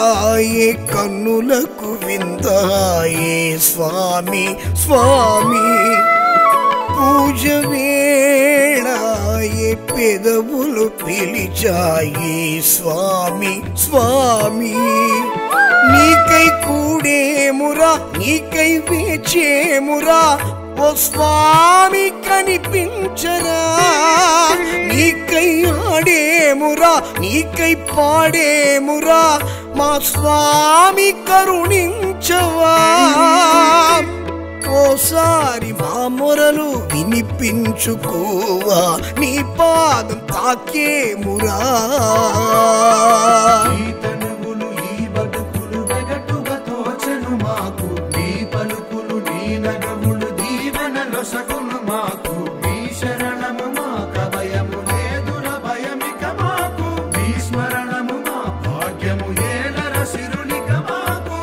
వేళాయే కన్నులకు విందాయే స్వామి స్వామి పూజ వేళాయే పెదవులు పిలిచాయే స్వామి స్వామి నీకై కూడేమురా నీకై వేచేమురా ఓ స్వామి కనిపించరా నీకై ఆడేమురా నీకై పాడేమురా మా స్వామి కరుణించవా ఓసారి మా మొరలు వినిపించుకోవా నీ పాదం తాకేమురా ఈ తనువులు ఈ బతుకులు వెగటుగా తోచెను మాకు నీ పలుకులు నీ నగములు దీవెనలో సగును మాకు నీ శరణము మా కభయము లేదుర భయమిక మాకు నీ స్మరణము మా భాగ్యము ఏలర సిరునిక మాకు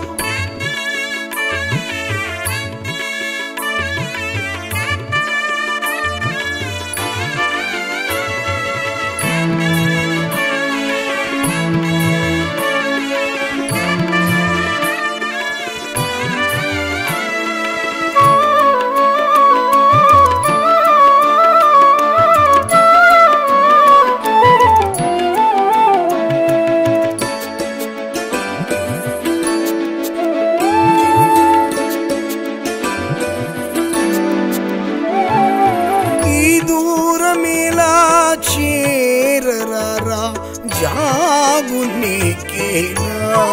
ఈ దూరమేలా చేరరారా జాగు నీకేలా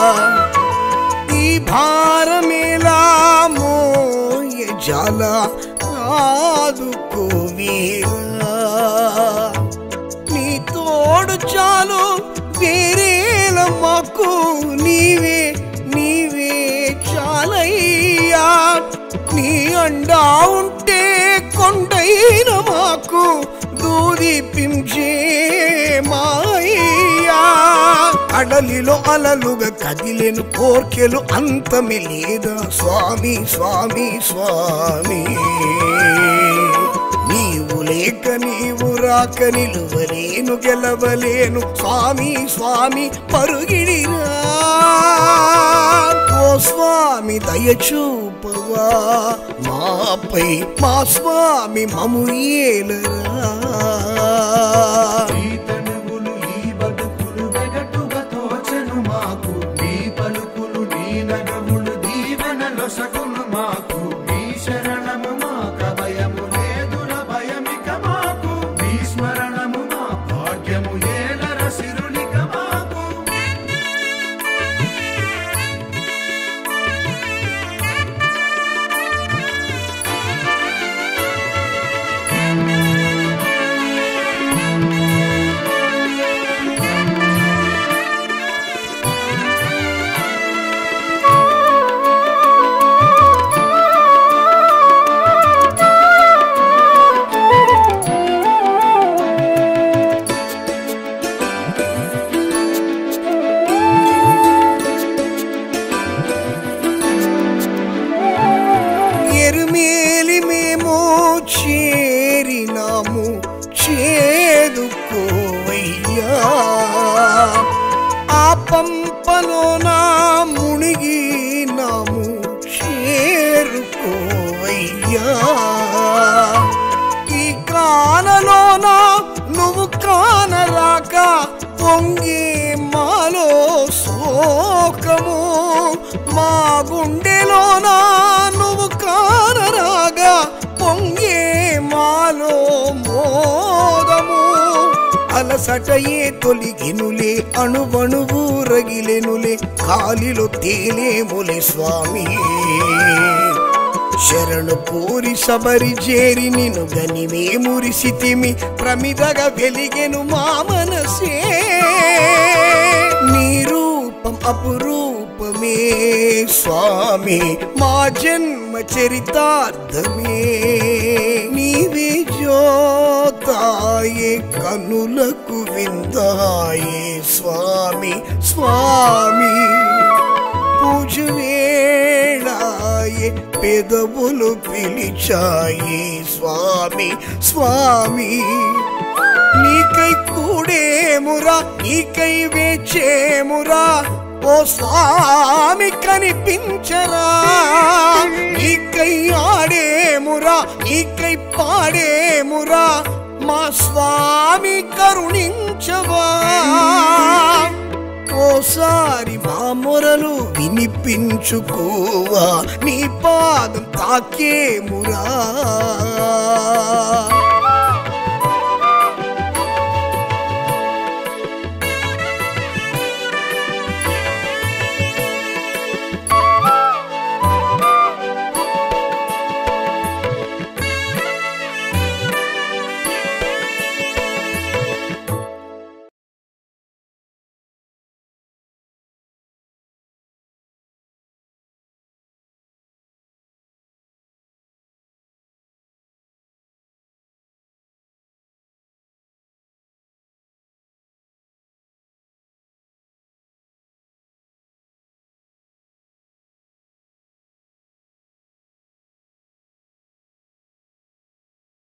ఈ భారమేలా మోయ జల ఆదుకోవీరా నీ తోడు చాలు వేరేల మాకు నీవే నీవే చాలయ్యా నీ అండా ఉంటే కొండైన మాకు దూది పించే మాయ్యా అడలిలో అలలుగా కదిలేను కోర్కెలు అంతమి లేదా స్వామి స్వామి స్వామి నీవు లేక నీవు రాక నిలువలేను గెలవలేను స్వామి స్వామి పరుగిడిరా ఓ స్వామి దయచూపవా మాపై మా స్వామి మము ఏలరా ఈ తనువులు ఈ బతుకులు వెగటుగా తోచెను మాకు నీ పలుకులు నీ నగములు దీవెనలో సగును మాకు నీ శరణము మా కభయము లేదుర భయమిక మాకు నీ స్మరణము మా భాగ్యము ఏలర సిరునిక మాకు ఎరుమేలి మేము చేరినాము చేదుకోవయ్యా ఆ పంపలోన మునిగినాము చేరుకోవయ్యా ఈ కానలోన నువ్వు కానరాక పొంగి మాలో శోకము మా గుండెలోన నువ్వు కానరాగా పొంగే మాలో మోదము అలసటయే తొలిగినులే అణువణువు రగిలెనులే కాలిలో తేలేములే స్వామి శరణు కోరి సబరి చేరి నిను గనిమే మురిసితిమి ప్రమిదగా వెలిగెను మా మనసే నీ రూపం అపురూపమే స్వామి మా జన్మ చరితార్థమే నీవే జ్యోతాయే కనులకు విందాయే స్వామి స్వామి పూజ వేళాయే పెదవులు పిలిచాయి స్వామి స్వామి నీకై కూడేమురా నీకై వేచేమురా ఓ స్వామి కనిపించరా నీకై ఆడేమురా నీకై పాడేమురా మా స్వామి కరుణించవా ఓసారి మా మొరలు వినిపించుకోవా నీ పాదం తాకేమురా